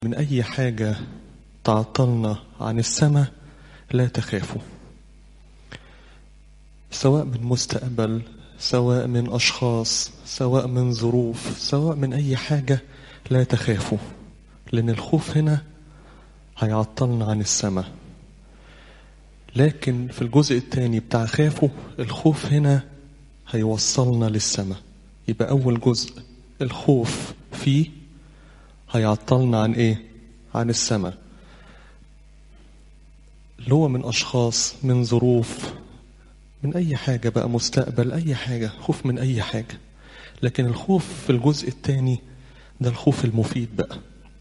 من أي حاجة تعطلنا عن السماء لا تخافوا سواء من مستقبل سواء من أشخاص سواء من ظروف سواء من أي حاجة لا تخافوا لأن الخوف هنا هيعطلنا عن السماء لكن في الجزء الثاني بتاع خافوا الخوف هنا هيوصلنا للسماء يبقى أول جزء الخوف فيه هيعطلنا عن إيه؟ عن السماء اللي هو من أشخاص من ظروف من أي حاجة بقى مستقبل أي حاجة خوف من أي حاجة لكن الخوف في الجزء الثاني ده الخوف المفيد بقى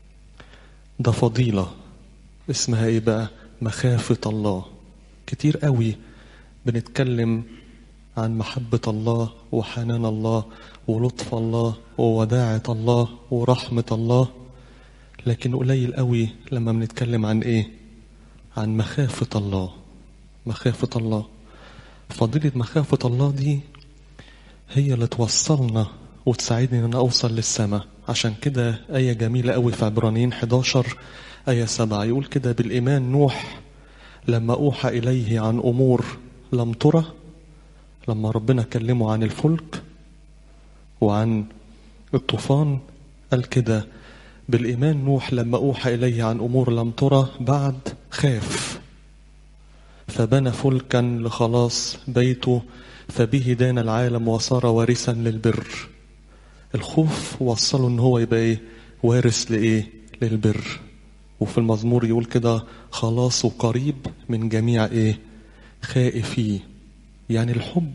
ده فضيلة اسمها إيه بقى مخافة الله كتير قوي بنتكلم عن محبة الله وحنان الله ولطف الله ووداعة الله ورحمة الله لكن قليل قوي لما بنتكلم عن ايه عن مخافة الله مخافة الله فضيلة مخافة الله دي هي اللي توصلنا وتساعدني ان انا اوصل للسماء عشان كده آية جميلة قوي في عبرانيين 11 آية 7 يقول كده بالإيمان نوح لما أوحى إليه عن أمور لم ترى لما ربنا كلمه عن الفلك وعن الطوفان قال كده بالإيمان نوح لما أوحى إليه عن أمور لم ترى بعد خاف فبنى فلكا لخلاص بيته فبه دان العالم وصار وارثا للبر الخوف وصله ان هو يبقى ايه وارث لايه للبر وفي المزمور يقول كده خلاصه قريب من جميع ايه خائفيه يعني الحب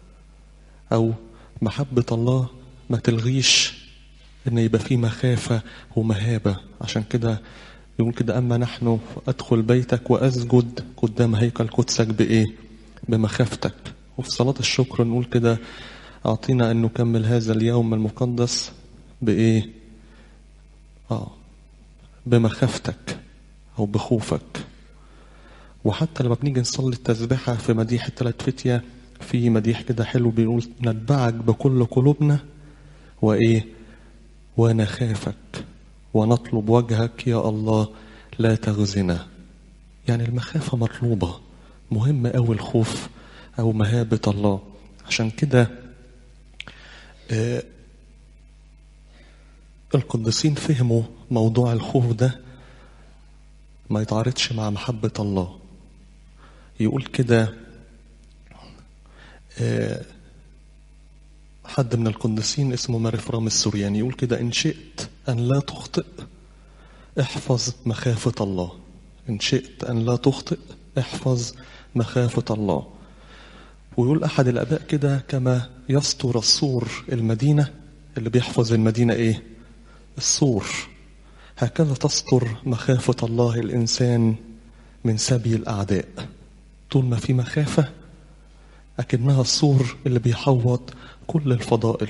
او محبة الله ما تلغيش ان يبقى فيه مخافة ومهابة عشان كده يقول كده اما نحن ادخل بيتك واسجد قدام هيكل قدسك بايه بمخافتك وفي صلاة الشكر نقول كده اعطينا ان نكمل هذا اليوم المقدس بايه اه بمخافتك او بخوفك وحتى لما بنيجي نصلي التسبيحة في مديح الثلاث فتية في مديح كده حلو بيقول نتبعك بكل قلوبنا وإيه ونخافك ونطلب وجهك يا الله لا تغزنا يعني المخافة مطلوبة مهم أوي الخوف أو مهابة الله عشان كده آه القديسين فهموا موضوع الخوف ده ما يتعارضش مع محبة الله يقول كده حد من القديسين اسمه مارفرام السورياني يقول كده إن شئت أن لا تخطئ احفظ مخافة الله إن شئت أن لا تخطئ احفظ مخافة الله ويقول أحد الآباء كده كما يستر السور المدينة اللي بيحفظ المدينة إيه السور هكذا تستر مخافة الله الإنسان من سبي الأعداء طول ما في مخافة أكنها السور اللي بيحوط كل الفضائل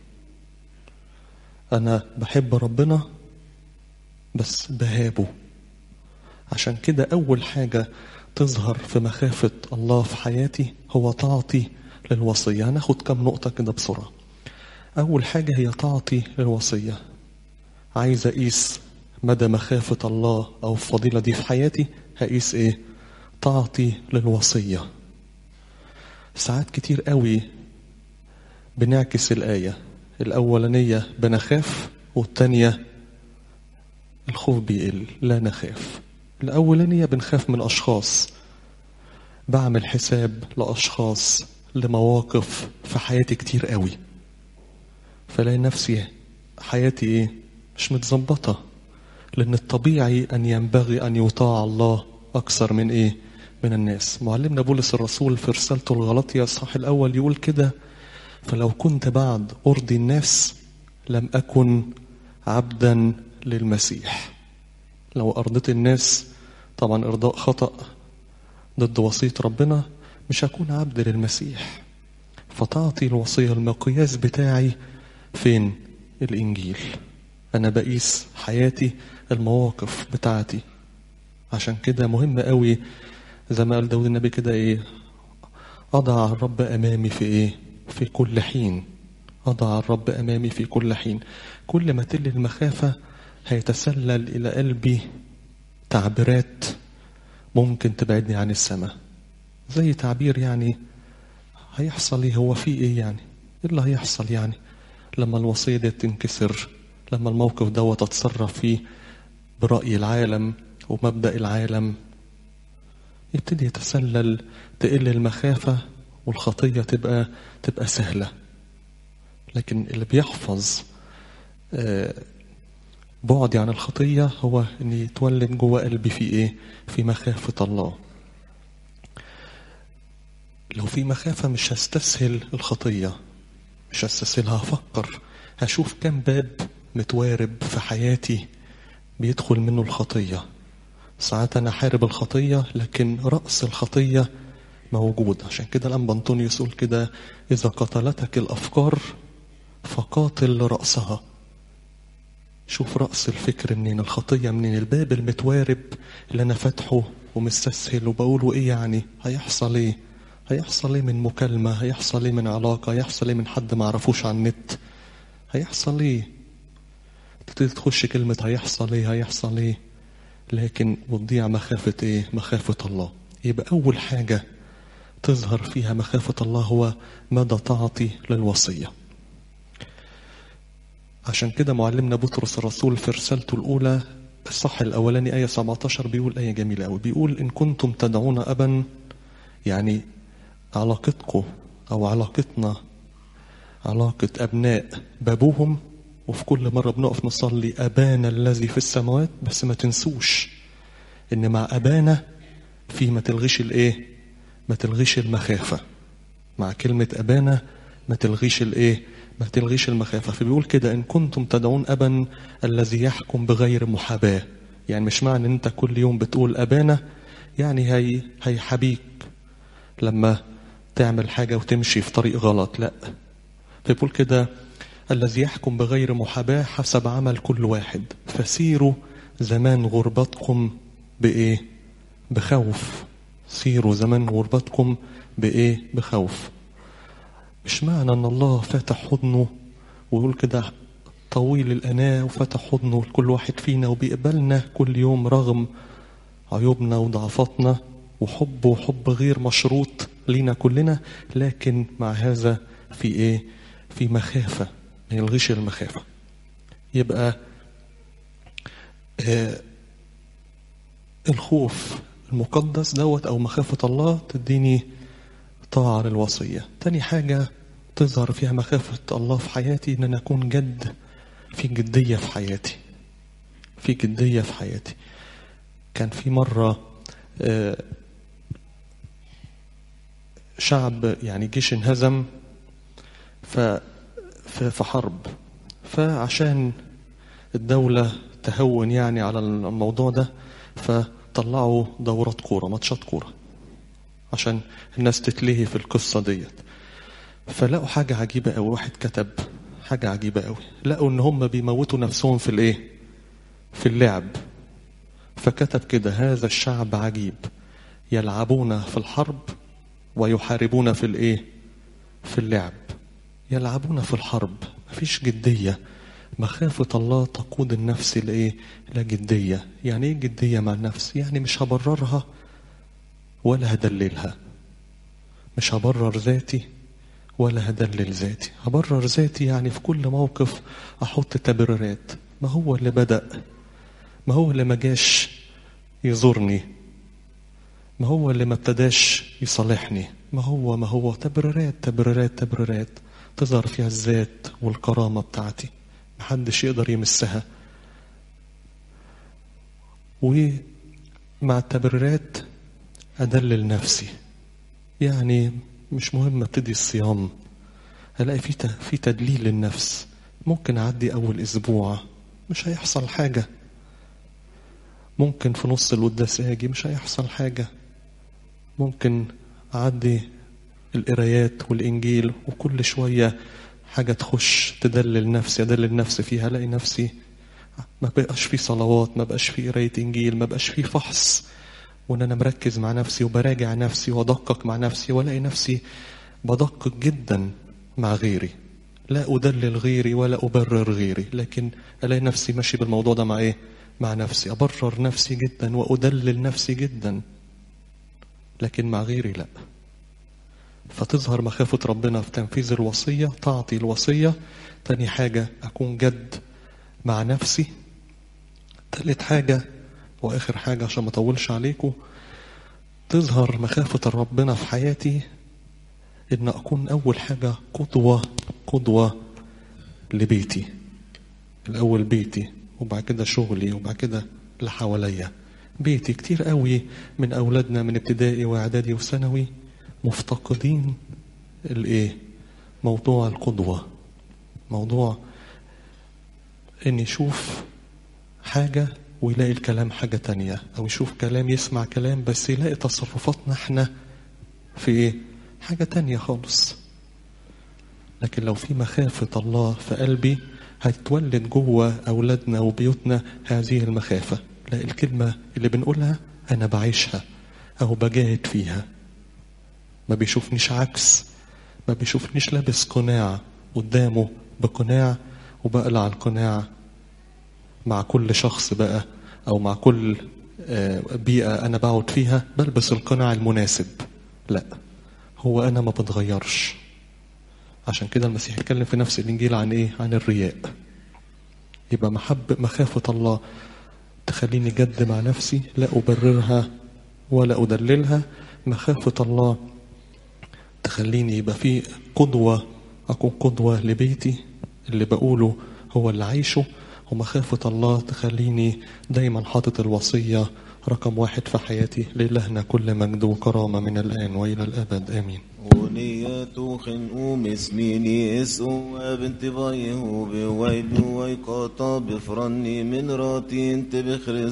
أنا بحب ربنا بس بهابه عشان كده أول حاجة تظهر في مخافة الله في حياتي هو تعطي للوصية هناخد كم نقطة كده بسرعة أول حاجة هي تعطي للوصية عايز أقيس مدى مخافة الله أو الفضيلة دي في حياتي هقيس إيه تعطي للوصية ساعات كتير قوي بنعكس الآية الأولانية بنخاف والتانية الخوف بيقل لا نخاف الأولانية بنخاف من أشخاص بعمل حساب لأشخاص لمواقف في حياتي كتير قوي فلاقي نفسي حياتي ايه مش متظبطة لأن الطبيعي أن ينبغي أن يطاع الله أكثر من إيه من الناس معلمنا بولس الرسول في رسالته الغلطية الصح الأول يقول كده فلو كنت بعد أرضي الناس لم أكن عبدا للمسيح لو أرضيت الناس طبعا إرضاء خطأ ضد وصية ربنا مش هكون عبد للمسيح فتعطي الوصية المقياس بتاعي فين الإنجيل أنا بقيس حياتي المواقف بتاعتي عشان كده مهم قوي زي ما قال داود النبي كده ايه أضع الرب أمامي في ايه في كل حين أضع الرب أمامي في كل حين كل ما تل المخافة هيتسلل إلى قلبي تعبيرات ممكن تبعدني عن السماء زي تعبير يعني هيحصل ايه هو في ايه يعني ايه اللي هيحصل يعني لما الوصية دي تنكسر لما الموقف دوت اتصرف فيه برأي العالم ومبدأ العالم يبتدي يتسلل تقل المخافة والخطية تبقى تبقى سهلة لكن اللي بيحفظ بعدي عن الخطية هو ان يتولد جوه قلبي في ايه في مخافة الله لو في مخافة مش هستسهل الخطية مش هستسهلها هفكر هشوف كم باب متوارب في حياتي بيدخل منه الخطية ساعات أنا حارب الخطية لكن رأس الخطية موجود عشان كده الأنبا أنطونيوس يقول كده إذا قتلتك الأفكار فقاتل رأسها شوف رأس الفكر منين الخطية منين الباب المتوارب اللي أنا فاتحه ومستسهل وبقوله إيه يعني هيحصل إيه هيحصل ايه من مكالمة هيحصل ايه من علاقة هيحصل ايه من حد ما عرفوش على النت هيحصل ايه تبتدي تخش كلمة هيحصل ايه هيحصل ايه لكن وتضيع مخافة ايه مخافة الله يبقى اول حاجة تظهر فيها مخافة الله هو مدى طاعتي للوصية عشان كده معلمنا بطرس الرسول في رسالته الأولى الصح الأولاني آية 17 بيقول آية جميلة أوي بيقول إن كنتم تدعون أبا يعني علاقتكم أو علاقتنا علاقة أبناء بابوهم وفي كل مرة بنقف نصلي أبانا الذي في السماوات بس ما تنسوش إن مع أبانا في ما تلغيش الإيه؟ ما تلغيش المخافة مع كلمة أبانا ما تلغيش الإيه؟ ما تلغيش المخافة فبيقول كده إن كنتم تدعون أبا الذي يحكم بغير محاباة يعني مش معنى إن أنت كل يوم بتقول أبانا يعني هي هيحبيك لما تعمل حاجة وتمشي في طريق غلط لا فيقول كده الذي يحكم بغير محاباة حسب عمل كل واحد فسيروا زمان غربتكم بإيه بخوف سيروا زمان غربتكم بإيه بخوف مش معنى ان الله فاتح حضنه ويقول كده طويل الأناة وفتح حضنه لكل واحد فينا وبيقبلنا كل يوم رغم عيوبنا وضعفاتنا وحبه حب غير مشروط لينا كلنا لكن مع هذا في ايه في مخافة ما يلغيش المخافة يبقى آه الخوف المقدس دوت او مخافة الله تديني طاعة للوصية تاني حاجة تظهر فيها مخافة الله في حياتي ان انا اكون جد في جدية في حياتي في جدية في حياتي كان في مرة آه شعب يعني جيش انهزم ف في حرب فعشان الدولة تهون يعني على الموضوع ده فطلعوا دورات كورة ماتشات كورة عشان الناس تتلهي في القصة ديت فلقوا حاجة عجيبة قوي واحد كتب حاجة عجيبة قوي لقوا ان هم بيموتوا نفسهم في الايه في اللعب فكتب كده هذا الشعب عجيب يلعبون في الحرب ويحاربون في الايه في اللعب يلعبون في الحرب مفيش جدية مخافة الله تقود النفس لايه لا جدية يعني ايه جدية مع النفس يعني مش هبررها ولا هدللها مش هبرر ذاتي ولا هدلل ذاتي هبرر ذاتي يعني في كل موقف احط تبريرات ما هو اللي بدأ ما هو اللي ما جاش يزورني ما هو اللي ما ابتداش يصالحني ما هو ما هو تبريرات تبريرات تبريرات تظهر فيها الذات والكرامة بتاعتي محدش يقدر يمسها ومع التبريرات أدلل نفسي يعني مش مهم ابتدي الصيام هلاقي في في تدليل للنفس ممكن اعدي اول اسبوع مش هيحصل حاجه ممكن في نص القداس اجي مش هيحصل حاجه ممكن اعدي القرايات والانجيل وكل شويه حاجه تخش تدلل نفسي ادلل نفسي فيها الاقي نفسي ما بقاش في صلوات ما بقاش في قرايه انجيل ما بقاش في فحص وان انا مركز مع نفسي وبراجع نفسي وادقق مع نفسي والاقي نفسي بدقق جدا مع غيري لا أدلل غيري ولا أبرر غيري لكن ألاقي نفسي ماشي بالموضوع ده مع إيه مع نفسي أبرر نفسي جدا وأدلل نفسي جدا لكن مع غيري لا فتظهر مخافة ربنا في تنفيذ الوصية تعطي الوصية تاني حاجة أكون جد مع نفسي تالت حاجة وآخر حاجة عشان ما أطولش عليكم تظهر مخافة ربنا في حياتي إن أكون أول حاجة قدوة قدوة لبيتي الأول بيتي وبعد كده شغلي وبعد كده اللي حواليا بيتي كتير قوي من أولادنا من ابتدائي وإعدادي وثانوي مفتقدين الإيه موضوع القدوة موضوع إن يشوف حاجة ويلاقي الكلام حاجة تانية أو يشوف كلام يسمع كلام بس يلاقي تصرفاتنا احنا في إيه حاجة تانية خالص لكن لو في مخافة الله في قلبي هتولد جوه أولادنا وبيوتنا هذه المخافة لا الكلمة اللي بنقولها أنا بعيشها أو بجاهد فيها ما بيشوفنيش عكس ما بيشوفنيش لابس قناع قدامه بقناع وبقلع القناع مع كل شخص بقى أو مع كل بيئة أنا بقعد فيها بلبس القناع المناسب لا هو أنا ما بتغيرش عشان كده المسيح يتكلم في نفس الإنجيل عن إيه؟ عن الرياء يبقى محب مخافة الله تخليني جد مع نفسي لا أبررها ولا أدللها مخافة الله تخليني يبقى في قدوة أكون قدوة لبيتي اللي بقوله هو اللي عايشه ومخافة الله تخليني دايما حاطط الوصية رقم واحد في حياتي لإلهنا كل مجد وكرامة من الآن وإلى الأبد آمين ونياتو خنقو مسميني اسقو بنت بايه بويلو ويقاطع بفرني من راتي انت بخرس